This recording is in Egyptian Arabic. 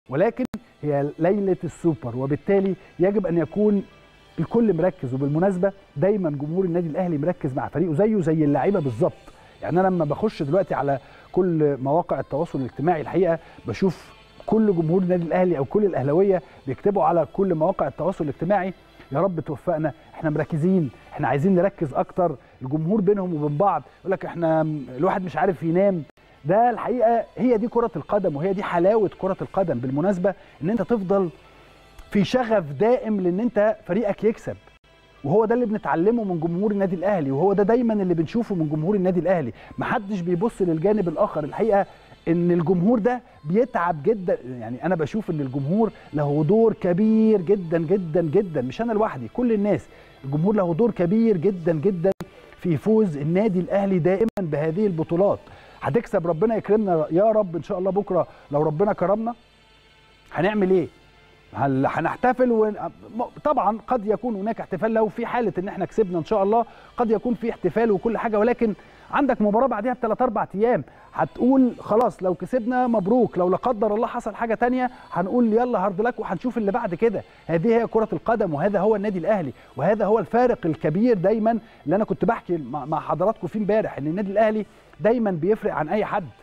ولكن هي ليله السوبر وبالتالي يجب ان يكون الكل مركز وبالمناسبه دايما جمهور النادي الاهلي مركز مع فريقه زيه زي اللعيبه بالظبط يعني انا لما بخش دلوقتي على كل مواقع التواصل الاجتماعي الحقيقه بشوف كل جمهور النادي الاهلي او كل الاهلاويه بيكتبوا على كل مواقع التواصل الاجتماعي يا رب توفقنا احنا مركزين احنا عايزين نركز اكتر الجمهور بينهم وبين بعض يقول لك احنا الواحد مش عارف ينام ده الحقيقه هي دي كره القدم وهي دي حلاوه كره القدم بالمناسبه ان انت تفضل في شغف دائم لان انت فريقك يكسب وهو ده اللي بنتعلمه من جمهور النادي الاهلي وهو ده دايما اللي بنشوفه من جمهور النادي الاهلي محدش بيبص للجانب الاخر الحقيقه ان الجمهور ده بيتعب جدا يعني انا بشوف ان الجمهور له دور كبير جدا جدا جدا مش انا لوحدي كل الناس الجمهور له دور كبير جدا جدا في فوز النادي الاهلي دائما بهذه البطولات هتكسب ربنا يكرمنا يا رب ان شاء الله بكره لو ربنا كرمنا هنعمل ايه هل هنحتفل و... طبعا قد يكون هناك احتفال لو في حاله ان احنا كسبنا ان شاء الله قد يكون في احتفال وكل حاجه ولكن عندك مباراه بعدها بثلاث اربع ايام هتقول خلاص لو كسبنا مبروك لو لا قدر الله حصل حاجه تانية هنقول يلا هارد لك وهنشوف اللي بعد كده هذه هي كره القدم وهذا هو النادي الاهلي وهذا هو الفارق الكبير دايما اللي انا كنت بحكي مع حضراتكم فيه امبارح ان النادي الاهلي دايما بيفرق عن اي حد